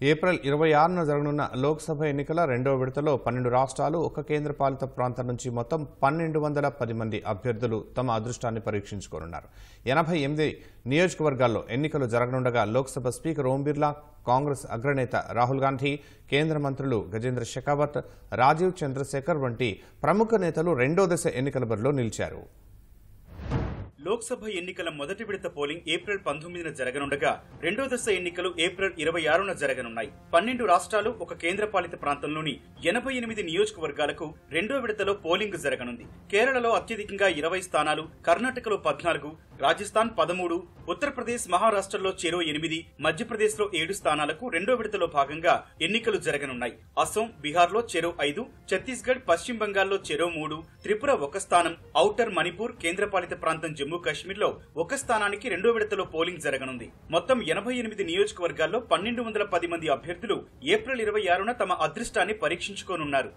April ఇరవై ఆరున జరగనున్న లోక్సభ ఎన్నికల రెండో విడతలో పన్నెండు రాష్ట్రాలు ఒక కేంద్రపాలిత ప్రాంతం నుంచి మొత్తం పన్నెండు వందల పది మంది అభ్యర్థులు తమ అదృష్టాన్ని పరీక్షించుకోనున్నారు ఎనభై ఎనిమిది నియోజకవర్గాల్లో ఎన్నికలు జరగనుండగా లోక్సభ స్పీకర్ ఓం బిర్లా కాంగ్రెస్ అగ్రనేత రాహుల్ గాంధీ కేంద్ర మంత్రులు గజేంద్ర షెకావత్ రాజీవ్ చంద్రశేఖర్ వంటి ప్రముఖ నేతలు రెండో దశ ఎన్నికల బరిలో నిలిచారు లోక్సభ ఎన్నికల మొదటి విడత పోలింగ్ ఏప్రిల్ పంతొమ్మిదిన జరగనుండగా రెండో దశ ఎన్నికలు ఏప్రిల్ ఇరవై ఆరున జరగనున్నాయి పన్నెండు రాష్ట్రాలు ఒక కేంద్రపాలిత ప్రాంతంలోని ఎనభై ఎనిమిది నియోజకవర్గాలకు రెండో విడతలో పోలింగ్ జరగనుంది కేరళలో అత్యధికంగా ఇరవై స్థానాలు కర్ణాటకలో పద్నాలుగు రాజస్థాన్ పదమూడు ఉత్తరప్రదేశ్ మహారాష్ట్రలో చెరో ఎనిమిది మధ్యప్రదేశ్ లో ఏడు స్థానాలకు రెండో విడతలో భాగంగా ఎన్నికలు జరగనున్నాయి అసోం బీహార్లో చెరో ఐదు ఛత్తీస్గఢ్ పశ్చిమ బంగాల్లో చెరో మూడు త్రిపుర ఒక స్థానం ఔటర్ మణిపూర్ కేంద్రపాలిత ప్రాంతం జమ్మూ కాశ్మీర్ లో ఒక స్థానానికి రెండో విడతలో పోలింగ్ జరగనుంది మొత్తం ఎనభై ఎనిమిది నియోజకవర్గాల్లో పన్నెండు వందల పది మంది అభ్యర్థులు ఏప్రిల్ ఇరవై ఆరున తమ అదృష్టాన్ని పరీక్షించుకోనున్నారు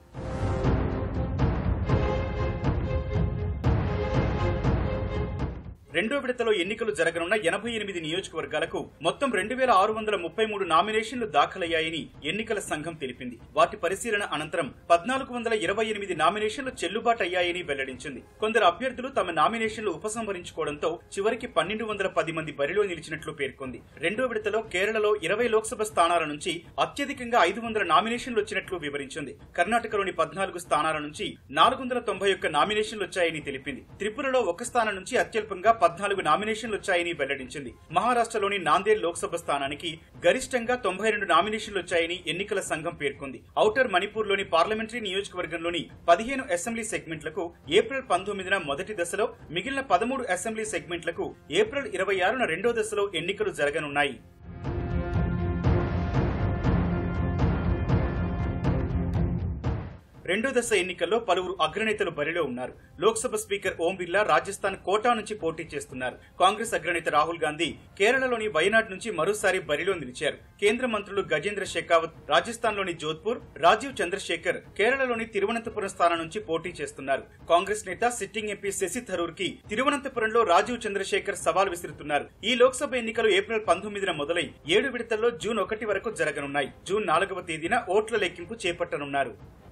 రెండో విడతలో ఎన్నికలు జరగనున్న ఎనభై ఎనిమిది నియోజకవర్గాలకు మొత్తం రెండు వేల ఆరు వందల ముప్పై మూడు నామినేషన్లు దాఖలయ్యాయని ఎన్నికల సంఘం తెలిపింది వాటి పరిశీలన అనంతరం పద్నాలుగు వందల ఇరవై ఎనిమిది నామినేషన్లు చెల్లుబాటు అయ్యాయని వెల్లడించింది కొందరు అభ్యర్థులు తమ నామినేషన్లు ఉపసంహరించుకోవడంతో చివరికి పన్నెండు వందల పది మంది బరిలో నిలిచినట్లు పేర్కొంది రెండో విడతలో కేరళలో ఇరవై లోక్సభ స్థానాల నుంచి అత్యధికంగా ఐదు వందల నామినేషన్లు వచ్చినట్లు వివరించింది కర్ణాటకలోని పద్నాలుగు స్థానాల నుంచి నాలుగు వందల తొంభై ఒక్క నామినేషన్లు వచ్చాయని తెలిపింది త్రిపురలో ఒక స్థానం నుంచి అత్యల్పంగా పద్నాలుగు నామినేషన్లు వచ్చాయని వెల్లడించింది మహారాష్ట్రలోని నాందేడ్ లోక్సభ స్థానానికి గరిష్టంగా తొంభై రెండు నామినేషన్లు వచ్చాయని ఎన్నికల సంఘం పేర్కొంది ఔటర్ మణిపూర్లోని పార్లమెంటరీ నియోజకవర్గంలోని పదిహేను అసెంబ్లీ సెగ్మెంట్లకు ఏప్రిల్ పంతొమ్మిదిన మొదటి దశలో మిగిలిన పదమూడు అసెంబ్లీ సెగ్మెంట్లకు ఏప్రిల్ ఇరవై ఆరున రెండో దశలో ఎన్నికలు జరగనున్నాయి రెండో దశ ఎన్నికల్లో పలువురు అగ్రనేతలు బరిలో ఉన్నారు లోక్సభ స్పీకర్ ఓం బిర్లా రాజస్థాన్ కోటా నుంచి పోటీ చేస్తున్నారు కాంగ్రెస్ అగ్రనేత రాహుల్ గాంధీ కేరళలోని వయనాడ్ నుంచి మరోసారి బరిలో నిలిచారు కేంద్ర మంత్రులు గజేంద్ర షెకావత్ రాజస్థాన్లోని జోధ్పూర్ రాజీవ్ చంద్రశేఖర్ కేరళలోని తిరువనంతపురం స్థానం నుంచి పోటీ చేస్తున్నారు కాంగ్రెస్ నేత సిట్టింగ్ ఎంపీ శశి థరూర్ కి తిరువనంతపురంలో రాజీవ్ చంద్రశేఖర్ సవాల్ విసురుతున్నారు ఈ లోక్సభ ఎన్నికలు ఏప్రిల్ పంతొమ్మిదిన మొదలై ఏడు విడతల్లో జూన్ ఒకటి వరకు జరగనున్నాయి జూన్ నాలుగవ తేదీన ఓట్ల లెక్కింపు చేపట్టనున్నారు